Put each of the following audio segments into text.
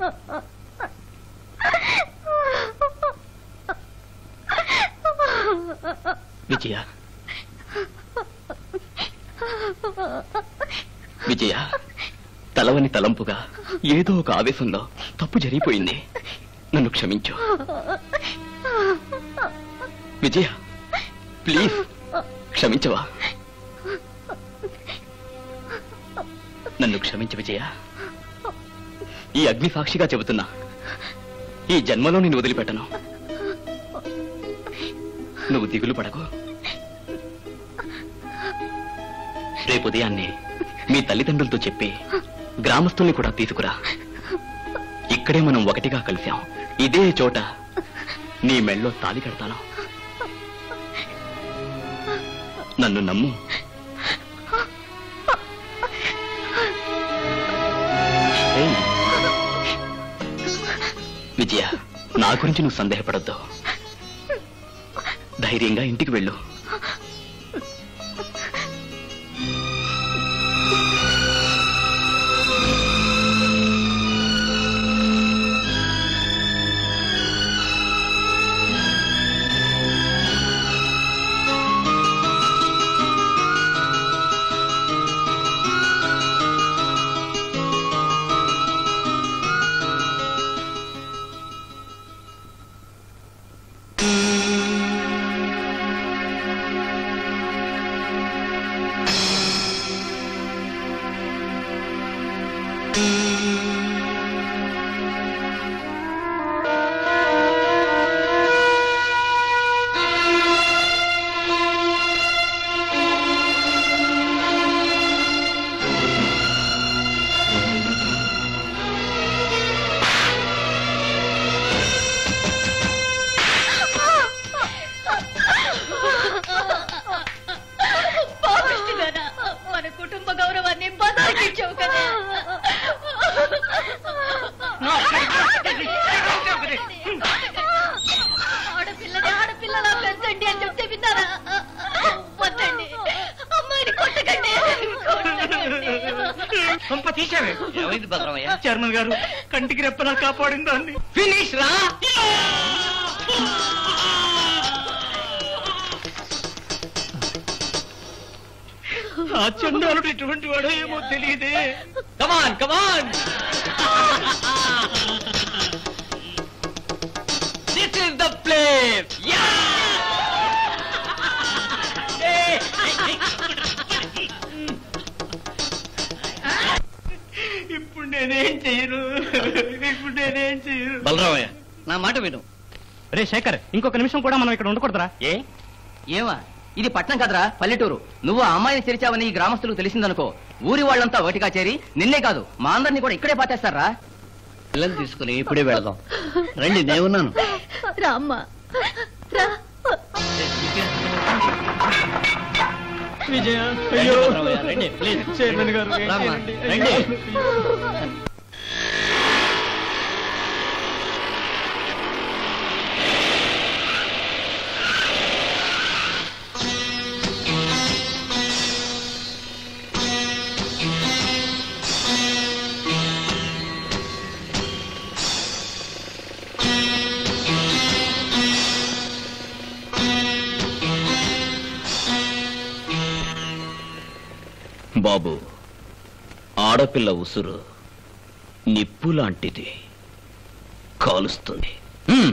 విజయ విజయ తలవని తలంపుగా ఏదో ఒక ఆవేశంలో తప్పు జరిగిపోయింది నన్ను క్షమించు విజయ ప్లీజ్ క్షమించవా నన్ను క్షమించు విజయ ఈ అగ్ని సాక్షిగా చెబుతున్నా ఈ జన్మలో నేను వదిలిపెట్టను నువ్వు దిగులు పడకు రేపు ఉదయాన్నే మీ తల్లిదండ్రులతో చెప్పి గ్రామస్తుల్ని కూడా తీసుకురా ఇక్కడే మనం ఒకటిగా కలిశాం ఇదే చోట నీ మెళ్ళో తాలి కడతాను నన్ను నమ్ము ఏయ్. విజయ నా గురించి నువ్వు సందేహపడద్దు ధైర్యంగా ఇంటికి వెళ్ళు పాపిష్టిదానా, మన కుటుంబ గౌరవాన్ని బదాయించావు కదా ఆడపిల్లని ఆడపిల్లలా పెంచండి అని చెప్తే విన్నారా వద్దండి అమ్మాయిని కొట్టకండి కొట్టకండి. పంప తీసావే ఏమైంది భద్రమయ్య చైర్మన్ గారు కంటికి రెప్పలా కాపాడింది దాన్ని ఫినిష్ రా ఆ చండాలుడు ఎటువంటి వాడో ఏమో తెలియదే come on come on this is the place ఇప్పుడు నేనేం చెయ్యను ఇప్పుడు నేనేం చెయ్యను బలరామయ్య నా మాట విను రే శేఖర్ ఇంకొక నిమిషం కూడా మనం ఇక్కడ ఉండకూడదురా ఏ ఏమా ఇది పట్నం కదరా పల్లెటూరు నువ్వు ఆ అమ్మాయిని తెరిచావని ఈ గ్రామస్తులకు తెలిసిందనుకో ఊరి వాళ్ళంతా ఒకటిగా చేరి నిన్నే కాదు మా అందరినీ కూడా ఇక్కడే పాతేస్తారా పిల్లలు తీసుకుని ఇప్పుడే వెళదాం రండి నేనున్నాను రామ్మా రా విజయ అయ్యో. రండి, please. చైర్మన్ గారు ఏం రామ్మా, చేయండి? రండి. బాబు ఆడపిల్ల ఉసురు నిప్పు లాంటిది కాలుస్తుంది హ్మ్.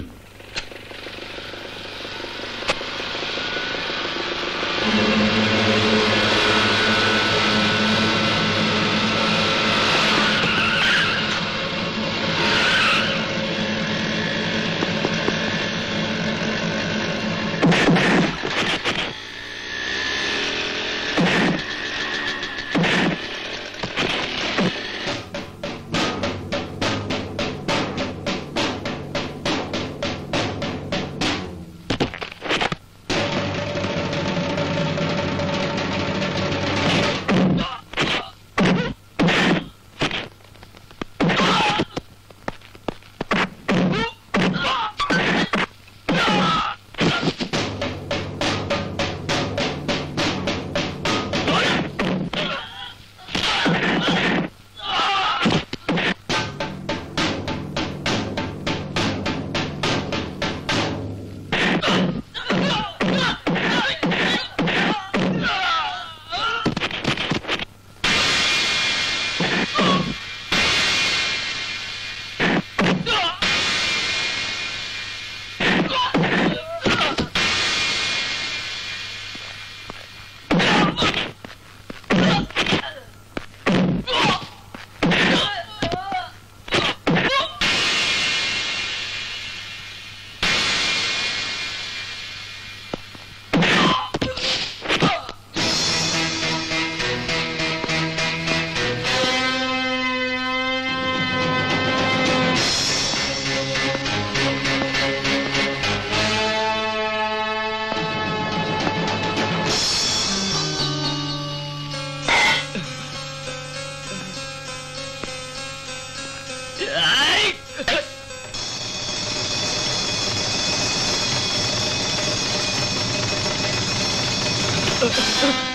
ఆ